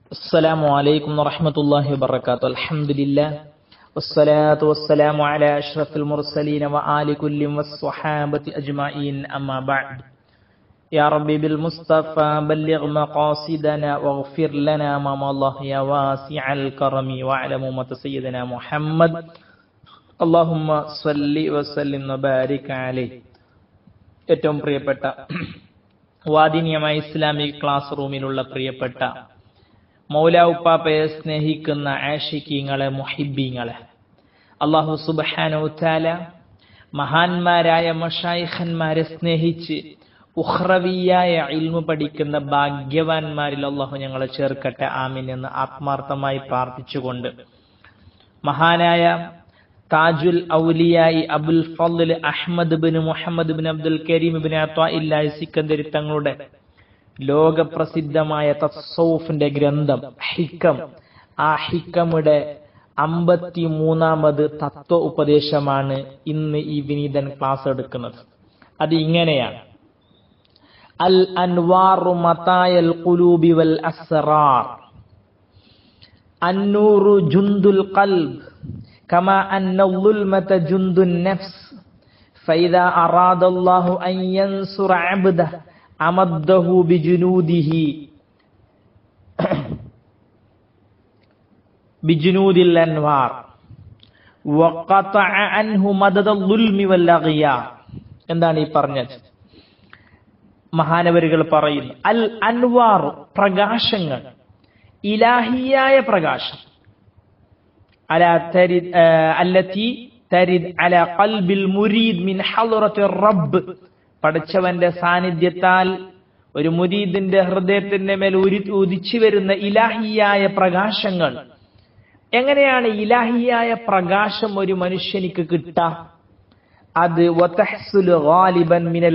السلام عليكم ورحمة الله وبركاته الحمد لله والصلاة والسلام على أشرف المرسلين وآل كل والصحابة أجمعين أما بعد يا ربي بالمصطفى بلغ مقاصدنا واغفر لنا ما مضى يا واسع الكرم واعلم أمة سيدنا محمد اللهم صل وسلم وبارك عليه ഏറ്റവും പ്രിയപ്പെട്ട വാദിനിയമായ Islamic class റൂമിലുള്ള പ്രിയപ്പെട്ട മൗലാവുപ്പാപ്പയെ സ്നേഹിക്കുന്ന ആഷിക്കീങ്ങളെ മുഹിബീങ്ങളെ അള്ളാഹു സുബാനൗത്താല മഹാന്മാരായ മഷായിഖന്മാരെ സ്നേഹിച്ച് ഉഹ്റവിയായ ഇൽമു പഠിക്കുന്ന ഭാഗ്യവാന്മാരിൽ അള്ളാഹു ഞങ്ങളെ ചേർക്കട്ടെ ആമിൻ എന്ന് ആത്മാർത്ഥമായി പ്രാർത്ഥിച്ചുകൊണ്ട് മഹാനായ താജുൽ ഔലിയായി അബുൽ ഫضൽ Ahmad bin Muhammad bin Abdul Karim bin അത്വാഇല്ലാഹി സിക്കന്ദരി തങ്ങളുടെ ലോകപ്രസിദ്ധമായ തസൗഫിന്റെ ഗ്രന്ഥം ഹിക്കം ആ ഹിക്കമുടെ അമ്പത്തി മൂന്നാമത് തത്വ ഉപദേശമാണ് ഇന്ന് ഈ വിനീതൻ ക്ലാസ് എടുക്കുന്നത് അത് ഇങ്ങനെയാണ് അൽ അൻവാറു മതായൽ ഖുലൂബി വൽ അസ്റാർ അന്നൂറു ജുന്ദുൽ ഖൽബ് كما أن الظلمة جند النفس فإذا أراد الله أن ينصر عبده أمده بجنوده بجنود الأنوار وقطع عنه مدد الظلم والأغيار എന്താണ് ഈ പറഞ്ഞത് മഹാനവരുകൾ പറയുന്നു അൽ അൻവാർ പ്രകാശങ്ങൾ ഇലാഹിയായ പ്രകാശം على ترد التي ترد على قلب المريد من حضرة الرب പഠിച്ചവന്റെ സാന്നിധ്യത്താൽ ഒരു മുരീദിന്റെ ഹൃദയത്തിന്റെ മേൽ ഉരി ഉദിച്ചു വരുന്ന ഇലാഹിയായ പ്രകാശങ്ങൾ എങ്ങനെയാണ് ഇലാഹിയായ പ്രകാശം ഒരു മനുഷ്യനിക്ക് കിട്ട അത് മിനൽ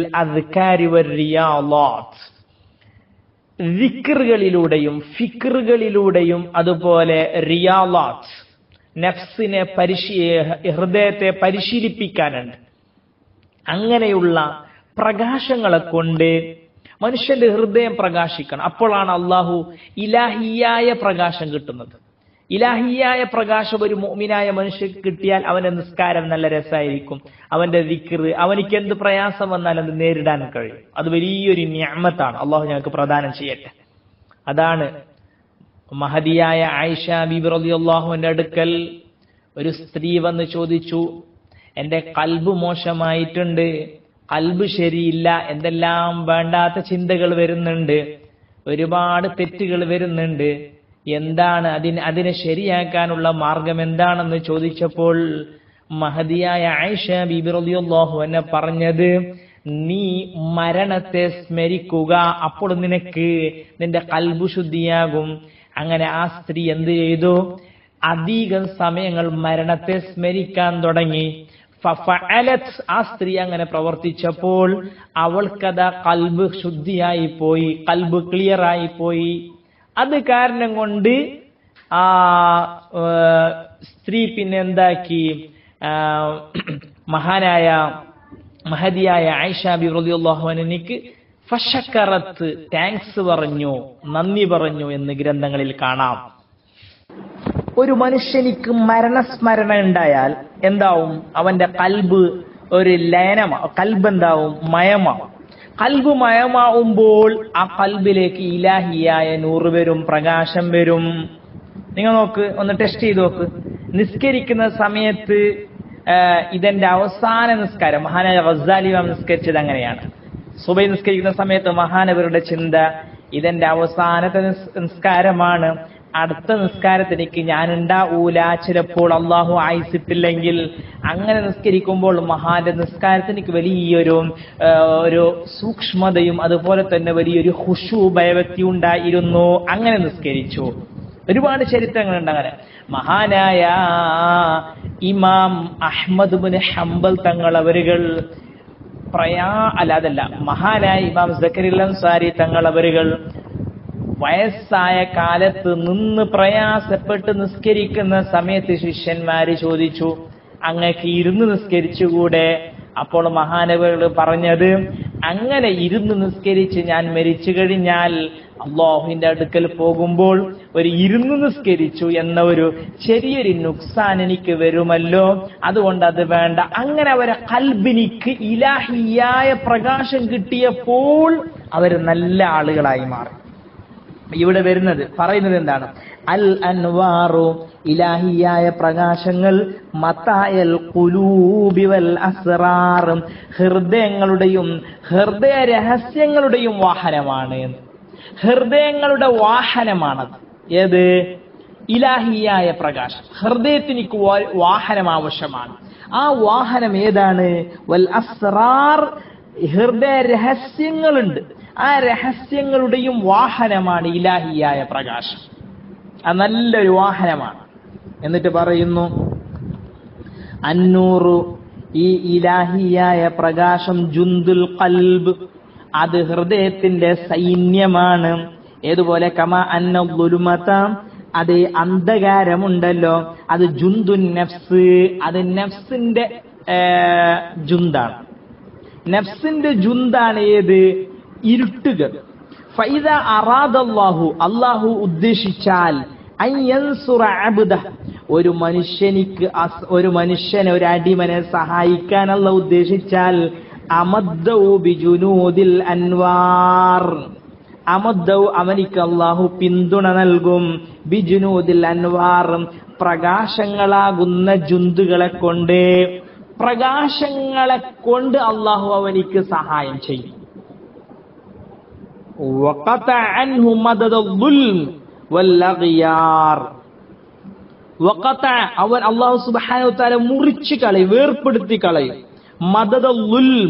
ദിക്റുകളിലൂടെയും ഫിക്റുകളിലൂടെയും അതുപോലെ റിയാലാത്ത് നഫ്സിനെ പരിശീ ഹൃദയത്തെ പരിശീലിപ്പിക്കാനുണ്ട് അങ്ങനെയുള്ള പ്രകാശങ്ങളെ കൊണ്ട് മനുഷ്യന്റെ ഹൃദയം പ്രകാശിക്കണം അപ്പോഴാണ് അള്ളാഹു ഇലാഹിയായ പ്രകാശം കിട്ടുന്നത് ഇലാഹിയായ പ്രകാശം ഒരു മോമിനായ മനുഷ്യർക്ക് കിട്ടിയാൽ അവന്റെ നിസ്കാരം നല്ല രസമായിരിക്കും അവന്റെ ദിക്കറ് അവനിക്ക് എന്ത് പ്രയാസം വന്നാൽ അത് നേരിടാൻ കഴിയും അത് വലിയൊരു ഞാമത്താണ് അള്ളാഹു ഞങ്ങൾക്ക് പ്രദാനം ചെയ്യട്ടെ അതാണ് മഹതിയായ ആയിഷ ബിബി റളിയല്ലാഹുവിന്റെ അടുക്കൽ ഒരു സ്ത്രീ വന്ന് ചോദിച്ചു എന്റെ കൽബ് മോശമായിട്ടുണ്ട് കൽബ് ശരിയില്ല എന്തെല്ലാം വേണ്ടാത്ത ചിന്തകൾ വരുന്നുണ്ട് ഒരുപാട് തെറ്റുകൾ വരുന്നുണ്ട് എന്താണ് അതിന് അതിനെ ശരിയാക്കാനുള്ള മാർഗം എന്താണെന്ന് ചോദിച്ചപ്പോൾ മഹതിയായ ആയിഷ ബിബി റളിയല്ലാഹു എന്നെ പറഞ്ഞത് നീ മരണത്തെ സ്മരിക്കുക അപ്പോൾ നിനക്ക് നിന്റെ കൽബു ശുദ്ധിയാകും അങ്ങനെ ആ സ്ത്രീ എന്ത് ചെയ്തു അധികം സമയങ്ങൾ മരണത്തെ സ്മരിക്കാൻ തുടങ്ങി ആ സ്ത്രീ അങ്ങനെ പ്രവർത്തിച്ചപ്പോൾ അവൾക്കത കൽബ് ശുദ്ധിയായി പോയി കൽബ് ക്ലിയർ ആയി പോയി അത് കാരണം കൊണ്ട് ആ സ്ത്രീ പിന്നെ എന്താക്കി മഹാനായ മഹതിയായ ആയിഷ ബി റളിയല്ലാഹുവിനിക്ക് ഫഷക്കറത്ത് താങ്ക്സ് പറഞ്ഞു നന്ദി പറഞ്ഞു എന്ന് ഗ്രന്ഥങ്ങളിൽ കാണാം ഒരു മനുഷ്യനിക്ക് മരണസ്മരണ ഉണ്ടായാൽ എന്താവും അവന്റെ കൽബ് ഒരു ലയനമാ കൽബ് എന്താവും മയമാവും കൽബ് മയമാവുമ്പോൾ ആ കൽബിലേക്ക് ഇലാഹിയായ നൂറ് വരും പ്രകാശം വരും നിങ്ങൾ നോക്ക് ഒന്ന് ടെസ്റ്റ് ചെയ്ത് നോക്ക് നിസ്കരിക്കുന്ന സമയത്ത് ഇതെന്റെ അവസാന നിസ്കാരം മഹാനായ റസാലി നിസ്കരിച്ചത് അങ്ങനെയാണ് സുബൈ നിസ്കരിക്കുന്ന സമയത്ത് മഹാനവരുടെ ചിന്ത ഇതെന്റെ അവസാനത്തെ നിസ്കാരമാണ് അടുത്ത നിസ്കാരത്തിലേക്ക് ഞാൻ ഉണ്ടാവൂല ചിലപ്പോൾ അള്ളാഹു ആയിസിട്ടില്ലെങ്കിൽ അങ്ങനെ നിസ്കരിക്കുമ്പോൾ മഹാന്റെ നിസ്കാരത്തിനിക്ക് വലിയൊരു ഒരു സൂക്ഷ്മതയും അതുപോലെ തന്നെ വലിയൊരു ഹുഷു ഭയഭക്തി ഉണ്ടായിരുന്നു അങ്ങനെ നിസ്കരിച്ചു ഒരുപാട് ചരിത്രങ്ങളുണ്ട് അങ്ങനെ മഹാനായ ഇമാം അഹമ്മദ് ബിൻ ഹംബൽ തങ്ങൾ അവരുകൾ പ്രയാ അല്ല അതല്ല മഹാനായ ഇമാം സക്കരിൽ അൻസാരി തങ്ങൾ അവരുകൾ വയസ്സായ കാലത്ത് നിന്ന് പ്രയാസപ്പെട്ട് നിസ്കരിക്കുന്ന സമയത്ത് ശിഷ്യന്മാര് ചോദിച്ചു അങ്ങക്ക് ഇരുന്ന് നിസ്കരിച്ചുകൂടെ അപ്പോൾ മഹാനവകൾ പറഞ്ഞത് അങ്ങനെ ഇരുന്ന് നിസ്കരിച്ച് ഞാൻ മരിച്ചു കഴിഞ്ഞാൽ അള്ളാഹുവിന്റെ അടുക്കൽ പോകുമ്പോൾ ഒരു ഇരുന്ന് നിസ്കരിച്ചു എന്ന ഒരു ചെറിയൊരു നുക്സാൻ എനിക്ക് വരുമല്ലോ അതുകൊണ്ട് അത് വേണ്ട അങ്ങനെ അവരെ കൽബിനിക്ക് ഇലാഹിയായ പ്രകാശം കിട്ടിയപ്പോൾ അവർ നല്ല ആളുകളായി മാറി ഇവിടെ വരുന്നത് പറയുന്നത് എന്താണ് അൽ അൻവാറു ഇലാഹിയായ പ്രകാശങ്ങൾ മത്തായൽ കുലൂബി വൽ അസ്റാറും ഹൃദയങ്ങളുടെയും ഹൃദയ രഹസ്യങ്ങളുടെയും വാഹനമാണ് എന്ന്. ഹൃദയങ്ങളുടെ വാഹനമാണത് ഏത് ഇലാഹിയായ പ്രകാശം ഹൃദയത്തിനിക്ക് വാ- വാഹനം ആവശ്യമാണ് ആ വാഹനം ഏതാണ് വൽ അസ്റാർ ഹൃദയ രഹസ്യങ്ങളുണ്ട് ആ രഹസ്യങ്ങളുടെയും വാഹനമാണ് ഇലാഹിയായ പ്രകാശം അത് നല്ലൊരു വാഹനമാണ് എന്നിട്ട് പറയുന്നു അന്നൂറു ഈ ഇലാഹിയായ പ്രകാശം ജുന്തുൽ കൽബ് അത് ഹൃദയത്തിന്റെ സൈന്യമാണ് ഏതുപോലെ കമ അന്ന ഗുലുമത അത് അന്ധകാരമുണ്ടല്ലോ അത് ജുന്തുൻ നഫ്സ് അത് നഫ്സിന്റെ ഏ, ജുന്താണ് നഫ്സിന്റെ ജുന്താണ് ഏത് ഇരുട്ടുകൾ ഫൈദ അറാദല്ലാഹു അള്ളാഹു ഉദ്ദേശിച്ചാൽ അൻ യൻസുറ അബ്ദ ഒരു മനുഷ്യനിക്ക് അസ്- ഒരു മനുഷ്യനെ ഒരു അടിമനെ സഹായിക്കാൻ അല്ല ഉദ്ദേശിച്ചാൽ അമദ്ദൗ ബിജുനൂദിൽ അൻവാർ അമദ്ദൗ അവനിക്ക് അള്ളാഹു പിന്തുണ നൽകും ബിജുനൂദിൽ അൻവാർ പ്രകാശങ്ങളാകുന്ന ജുന്തുകളെ കൊണ്ട് പ്രകാശങ്ങളെ കൊണ്ട് അള്ളാഹു അവനിക്ക് സഹായം ചെയ്യും وقطع عنه مدد الظلم والأغيار وقطع അവൻ അള്ളാഹു സുബ്ഹാനഹു വതആല മുറിച്ചു കളയും വേർപ്പെടുത്തി കളയും മദദ ളുൽം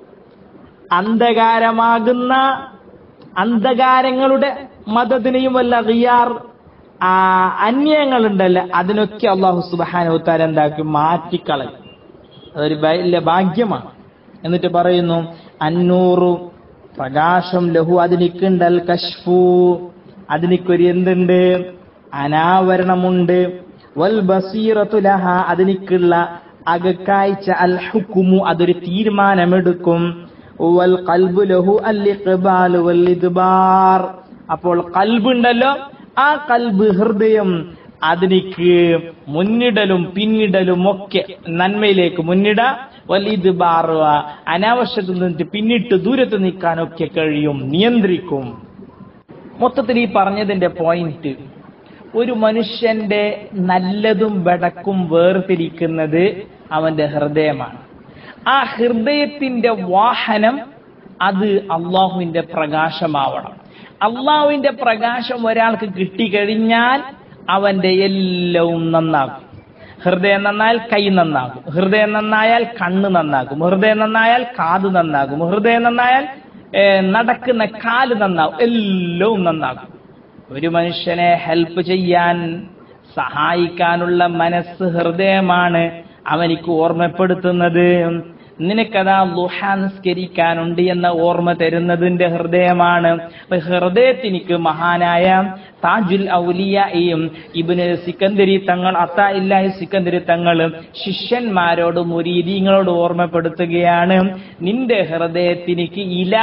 അന്ധകാരമാകുന്ന അന്ധകാരങ്ങളുടെ മദദിനെയും വല്ല അഗിയാർ ആ അന്യങ്ങളുണ്ടല്ലോ അതിനൊക്കെ അള്ളാഹു സുബ്ഹാനഹു വതആല എന്താക്കി മാറ്റിക്കളയും അതൊരു വലിയ ഭാഗ്യമാണ് എന്നിട്ട് പറയുന്നു അന്നൂറു പ്രകാശം ലഹു അതിനിക്കുണ്ടൽ കശ്ഫു അതിനിക്കൊരു എന്തുണ്ട് അനാവരണമുണ്ട് വൽ ബസീറത്തു ലഹ അതിനിക്കുള്ള അകക്കാഴ്ച അൽ ഹുക്കുമു അതൊരു തീരുമാനമെടുക്കും വൽ കൽബു ലഹു അൽ ഇഖ്ബാലു വൽ ഇദ്ബാർ അപ്പോൾ കൽബുണ്ടല്ലോ ആ കൽബ് ഹൃദയം അതിനിക്ക് മുന്നിടലും പിന്നിടലും ഒക്കെ നന്മയിലേക്ക് മുന്നിട വലിയത് ബാറുക അനാവശ്യത്തിൽ നിന്നിട്ട് പിന്നിട്ട് ദൂരത്ത് നിൽക്കാനൊക്കെ കഴിയും നിയന്ത്രിക്കും മൊത്തത്തിൽ ഈ പറഞ്ഞതിന്റെ പോയിന്റ് ഒരു മനുഷ്യന്റെ നല്ലതും ബടക്കും വേർതിരിക്കുന്നത് അവന്റെ ഹൃദയമാണ് ആ ഹൃദയത്തിന്റെ വാഹനം അത് അള്ളാഹുവിന്റെ പ്രകാശമാവണം അള്ളാഹുവിന്റെ പ്രകാശം ഒരാൾക്ക് കിട്ടിക്കഴിഞ്ഞാൽ അവന്റെ എല്ലവും നന്നാകും ഹൃദയം നന്നായാൽ കൈ നന്നാകും ഹൃദയം നന്നായാൽ കണ്ണ് നന്നാകും ഹൃദയം നന്നായാൽ കാത് നന്നാകും ഹൃദയം നന്നായാൽ ഏ, നടക്കുന്ന കാല് നന്നാകും എല്ലവും നന്നാകും ഒരു മനുഷ്യനെ ഹെൽപ്പ് ചെയ്യാൻ സഹായിക്കാനുള്ള മനസ്സ് ഹൃദയമാണ് അവനിക്ക് ഓർമ്മപ്പെടുത്തുന്നത് നിനക്കതാ ലുഹ നിസ്കരിക്കാനുണ്ട് എന്ന ഓർമ്മ തരുന്നതിന്റെ ഹൃദയമാണ് അപ്പൊ ഹൃദയത്തിനിക്ക് മഹാനായ താജുൽ ഔലിയയും ഇബിന് സിക്കന്ദരി തങ്ങൾ അത്ത ഇല്ലാഹി സിക്കന്ദരി തങ്ങൾ ശിഷ്യന്മാരോട് മുരീദീങ്ങളോട് ഓർമ്മപ്പെടുത്തുകയാണ് നിന്റെ ഹൃദയത്തിനിക്ക്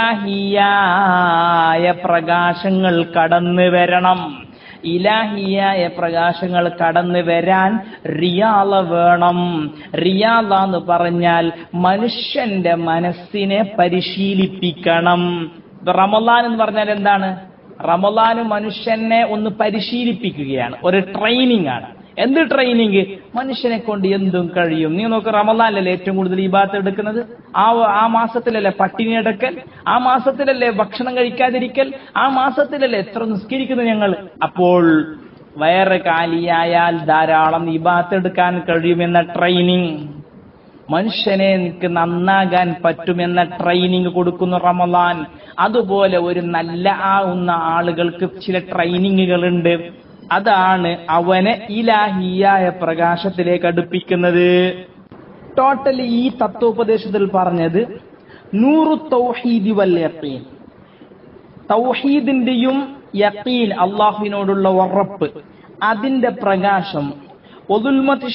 ഇലാഹിയായ പ്രകാശങ്ങൾ കടന്നു വരണം ഇലാഹിയായ പ്രകാശങ്ങൾ കടന്നു വരാൻ റിയാള വേണം റിയാള എന്ന് പറഞ്ഞാൽ മനുഷ്യന്റെ മനസ്സിനെ പരിശീലിപ്പിക്കണം ഇപ്പൊ റമലാൻ എന്ന് പറഞ്ഞാൽ എന്താണ് റമലാന് മനുഷ്യനെ ഒന്ന് പരിശീലിപ്പിക്കുകയാണ് ഒരു ട്രെയിനിങ് ആണ് എന്ത് ട്രെയിനിങ് മനുഷ്യനെ കൊണ്ട് എന്തും കഴിയും നീ നോക്ക് റമലാനല്ലേ ഏറ്റവും കൂടുതൽ ഈ ഭാഗത്ത് എടുക്കുന്നത് ആ ആ മാസത്തിലല്ലേ പട്ടിണി എടുക്കൽ ആ മാസത്തിലല്ലേ ഭക്ഷണം കഴിക്കാതിരിക്കൽ ആ മാസത്തിലല്ലേ എത്ര നിസ്കരിക്കുന്നത് ഞങ്ങൾ അപ്പോൾ വയറ് കാലിയായാൽ ധാരാളം ഈ ഭാഗത്ത് എടുക്കാൻ കഴിയുമെന്ന ട്രെയിനിങ് മനുഷ്യനെ എനിക്ക് നന്നാകാൻ പറ്റുമെന്ന ട്രെയിനിങ് കൊടുക്കുന്നു റമലാൻ അതുപോലെ ഒരു നല്ല ആവുന്ന ആളുകൾക്ക് ചില ട്രെയിനിങ്ങുകളുണ്ട് അതാണ് അവനെ ഇലാഹിയായ പ്രകാശത്തിലേക്ക് അടുപ്പിക്കുന്നത് ടോട്ടലി ഈ തത്വോപദേശത്തിൽ പറഞ്ഞത് നൂറു തൗഹീദി വൽ യഖീൻ തൗഹീദിന്റെയും യഖീൻ അള്ളാഹുവിനോടുള്ള ഉറപ്പ് അതിന്റെ പ്രകാശം ഒതുൽമത്ത്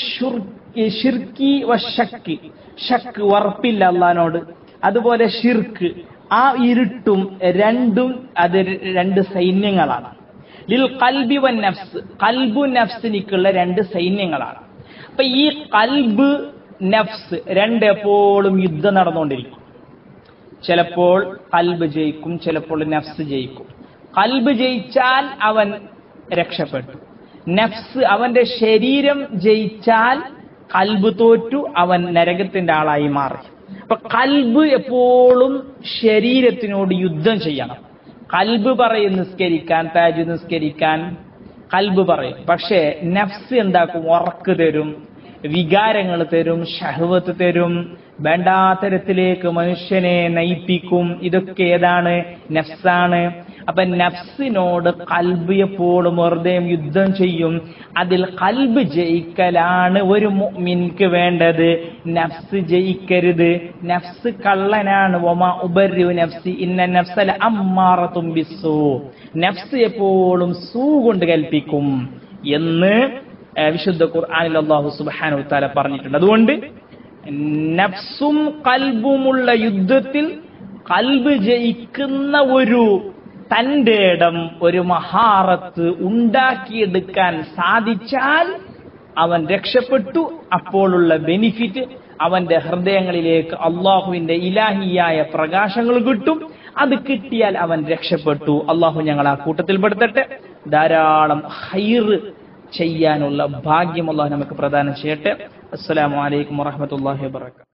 ഷിർക്കി വ ഷക്ക് ഷക്ക് ഉറപ്പില്ല അള്ളഹാനോട് അതുപോലെ ഷിർക്ക് ആ ഇരുട്ടും രണ്ടും അത് രണ്ട് സൈന്യങ്ങളാണ് ലിൽ കൽബി വൻ നഫ്സ് കൽബു നഫ്സിനിക്കുള്ള രണ്ട് സൈന്യങ്ങളാണ് അപ്പൊ ഈ കൽബ് നഫ്സ് രണ്ട് എപ്പോഴും യുദ്ധം നടന്നുകൊണ്ടിരിക്കും ചിലപ്പോൾ കൽബ് ജയിക്കും ചിലപ്പോൾ നഫ്സ് ജയിക്കും കൽബ് ജയിച്ചാൽ അവൻ രക്ഷപ്പെട്ടു നഫ്സ് അവന്റെ ശരീരം ജയിച്ചാൽ കൽബ് തോറ്റു അവൻ നരകത്തിന്റെ ആളായി മാറി അപ്പൊ കൽബ് എപ്പോഴും ശരീരത്തിനോട് യുദ്ധം ചെയ്യണം കൽബ് പറയും നിസ്കരിക്കാൻ താജ് നിസ്കരിക്കാൻ കൽബ് പറയും പക്ഷേ നഫ്സ് എന്താക്കും ഉറക്ക് തരും വികാരങ്ങൾ തരും ഷഹവത്ത് തരും വേണ്ടാത്തരത്തിലേക്ക് മനുഷ്യനെ നയിപ്പിക്കും ഇതൊക്കെ ഏതാണ് നഫ്സാണ് അപ്പൊ നഫ്സിനോട് കൽബ് എപ്പോഴും ഹൃദയം യുദ്ധം ചെയ്യും അതിൽ കൽബ് ജയിക്കലാണ് ഒരു മുഅ്മിൻക്ക് വേണ്ടത് നഫ്സ് ജയിക്കരുത് നഫ്സ് കള്ളനാണ് ഒമ ഉപരു നഫ്സി ഇന്ന നഫ്സല അമ്മാറത്തും ബിസ്സു നഫ്സ് എപ്പോഴും സൂ കൊണ്ട് കൽപ്പിക്കും എന്ന് ഏഹ് വിശുദ്ധ ഖുർആനിൽ അള്ളാഹു സുബ്ഹാനഹു തആല പറഞ്ഞിട്ടുണ്ട് അതുകൊണ്ട് നഫ്സും കൽബുമുള്ള യുദ്ധത്തിൽ കൽബ് ജയിക്കുന്ന ഒരു തന്റെ ഇടം ഒരു മഹാറത്ത് ഉണ്ടാക്കിയെടുക്കാൻ സാധിച്ചാൽ അവൻ രക്ഷപ്പെട്ടു അപ്പോഴുള്ള ബെനിഫിറ്റ് അവന്റെ ഹൃദയങ്ങളിലേക്ക് അള്ളാഹുവിന്റെ ഇലാഹിയായ പ്രകാശങ്ങൾ കിട്ടും അത് കിട്ടിയാൽ അവൻ രക്ഷപ്പെട്ടു അള്ളാഹു ഞങ്ങൾ ആ കൂട്ടത്തിൽപ്പെടുത്തട്ടെ ധാരാളം ഹൈറ് ചെയ്യാനുള്ള ഭാഗ്യം അള്ളാഹു നമുക്ക് പ്രദാനം ചെയ്യട്ടെ അസ്സലാമു അലൈക്കും വറഹ്മത്തുള്ളാഹി വബറകാതുഹു